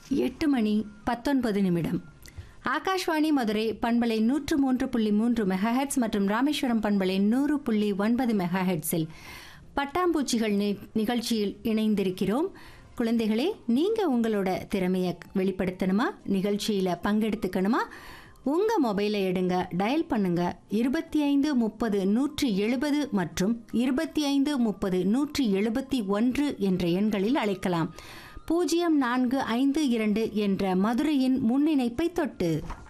எட்டு மணி பத்தொன்பது நிமிடம் ஆகாஷ்வாணி மதுரை பண்பலை நூற்று மூன்று புள்ளி மூன்று மெகாஹெட்ஸ் மற்றும் ராமேஸ்வரம் பண்பலை நூறு புள்ளி ஒன்பது மெகாஹெட்ஸில் பட்டாம்பூச்சிகள் நி- நிகழ்ச்சியில் இணைந்திருக்கிறோம் குழந்தைகளே நீங்கள் உங்களோட திறமையை வெளிப்படுத்தணுமா நிகழ்ச்சியில் பங்கெடுத்துக்கணுமா உங்கள் மொபைலை எடுங்க டயல் பண்ணுங்க இருபத்தி ஐந்து முப்பது நூற்றி எழுபது மற்றும் இருபத்தி ஐந்து முப்பது நூற்றி எழுபத்தி ஒன்று என்ற எண்களில் அழைக்கலாம் பூஜ்ஜியம் நான்கு ஐந்து இரண்டு என்ற மதுரையின் முன்னிணைப்பை தொட்டு